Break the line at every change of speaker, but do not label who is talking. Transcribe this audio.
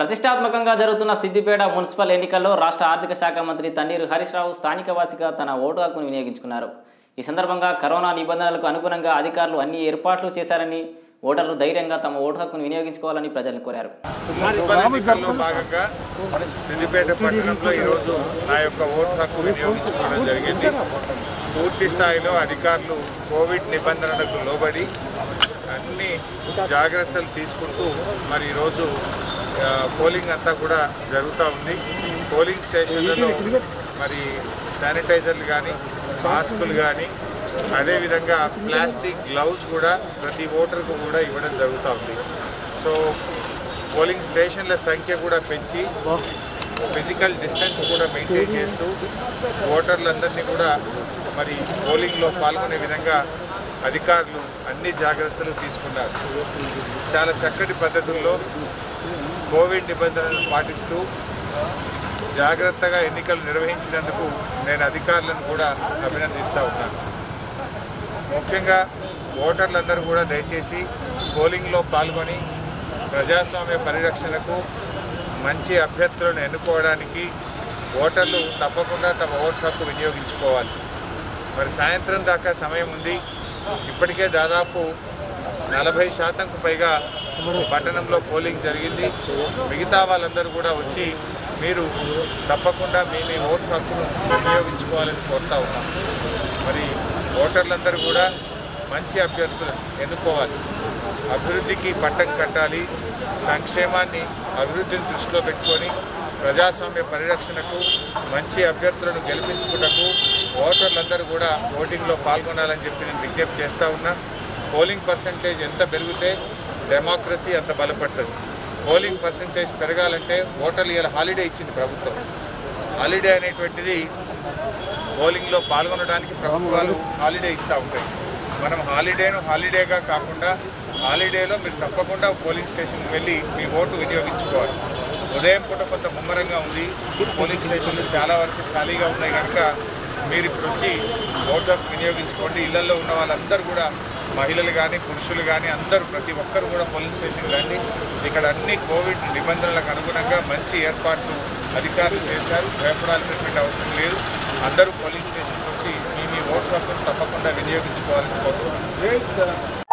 ప్రతిష్టాత్మకంగా జరుగుతున్న సిద్దిపేట మున్సిపల్ ఎన్నికల్లో రాష్ట్ర ఆర్థిక శాఖ మంత్రి తన్నీరు హరీష్ రావు స్థానికవాసిగా తన ఓటు హక్కును వినియోగించుకున్నారు ఈ సందర్భంగా కరోనా నిబంధనలకు అనుగుణంగా అధికారులు అన్ని ఏర్పాట్లు చేశారని ఓటర్లు ధైర్యంగా తమ ఓటు హక్కును వినియోగించుకోవాలని ప్రజలను కోరారు
మున్సిపల్ ఎన్నికల్లో భాగంగా సిద్దిపేట పట్టణంలో ఈరోజు నా యొక్క ఓటు హక్కు వినియోగించుకోవడం జరిగింది పూర్తి స్థాయిలో అధికారులు కోవిడ్ నిబంధనలకు లోబడి అన్ని జాగ్రత్తలు తీసుకుంటూ మరి ఈరోజు ఆ, పోలింగ్ అంతా కూడా జరుగుతూ ఉంది పోలింగ్ స్టేషన్లలో మరి శానిటైజర్లు కానీ మాస్కులు కానీ అదేవిధంగా ప్లాస్టిక్ గ్లౌస్ కూడా ప్రతి ఓటర్కు కూడా ఇవ్వడం జరుగుతూ ఉంది సో పోలింగ్ స్టేషన్ల సంఖ్య కూడా పెంచి ఫిజికల్ డిస్టెన్స్ కూడా మెయింటైన్ చేస్తూ ఓటర్లందరినీ కూడా మరి పోలింగ్లో పాల్గొనే విధంగా అధికారులు అన్ని జాగ్రత్తలు తీసుకున్నారు చాలా చక్కటి పద్ధతుల్లో కోవిడ్ నిబంధనలను పాటిస్తూ జాగ్రత్తగా ఎన్నికలు నిర్వహించినందుకు నేను అధికారులను కూడా అభినందిస్తూ ఉన్నాను ముఖ్యంగా ఓటర్లందరూ కూడా దయచేసి పోలింగ్లో పాల్గొని ప్రజాస్వామ్య పరిరక్షణకు మంచి అభ్యర్థులను ఎన్నుకోవడానికి ఓటర్లు తప్పకుండా తమ ఓటు హక్కు వినియోగించుకోవాలి మరి సాయంత్రం దాకా సమయం ఉంది ఇప్పటికే దాదాపు నలభై శాతంకు పైగా పట్టణంలో పోలింగ్ జరిగింది మిగతా వాళ్ళందరూ కూడా వచ్చి మీరు తప్పకుండా మీ మీ ఓటు హక్కును వినియోగించుకోవాలని కోరుతా ఉన్నాం మరి ఓటర్లందరూ కూడా మంచి అభ్యర్థులు ఎన్నుకోవాలి అభివృద్ధికి పట్టం కట్టాలి సంక్షేమాన్ని అభివృద్ధిని దృష్టిలో పెట్టుకొని ప్రజాస్వామ్య పరిరక్షణకు మంచి అభ్యర్థులను గెలిపించుకున్నకు ఓటర్లందరూ కూడా ఓటింగ్లో పాల్గొనాలని చెప్పి నేను విజ్ఞప్తి చేస్తూ ఉన్నా పోలింగ్ పర్సంటేజ్ ఎంత పెరిగితే డెమోక్రసీ అంత బలపడుతుంది పోలింగ్ పర్సంటేజ్ పెరగాలంటే ఓటర్లు ఇలా హాలిడే ఇచ్చింది ప్రభుత్వం హాలిడే అనేటువంటిది పోలింగ్లో పాల్గొనడానికి ప్రభుత్వాలు హాలిడే ఇస్తూ ఉంటాయి మనం హాలిడేను హాలిడేగా కాకుండా హాలిడేలో మీరు తప్పకుండా పోలింగ్ స్టేషన్కి వెళ్ళి మీ ఓటు వినియోగించుకోవాలి ఉదయం పూట కొంత ముమ్మరంగా ఉంది పోలింగ్ స్టేషన్లు చాలా వరకు ఖాళీగా ఉన్నాయి కనుక మీరు ఇప్పుడు వచ్చి ఓటు హక్కు వినియోగించుకోండి ఇళ్లలో ఉన్న వాళ్ళందరూ కూడా మహిళలు కానీ పురుషులు కానీ అందరూ ప్రతి ఒక్కరు కూడా పోలింగ్ స్టేషన్ రండి ఇక్కడ అన్ని కోవిడ్ నిబంధనలకు అనుగుణంగా మంచి ఏర్పాట్లు అధికారులు చేశారు భయపడాల్సినటువంటి అవసరం లేదు అందరూ పోలింగ్ స్టేషన్కి వచ్చి మీ మీ ఓటు హక్కును తప్పకుండా వినియోగించుకోవాలని కోరుతున్నాను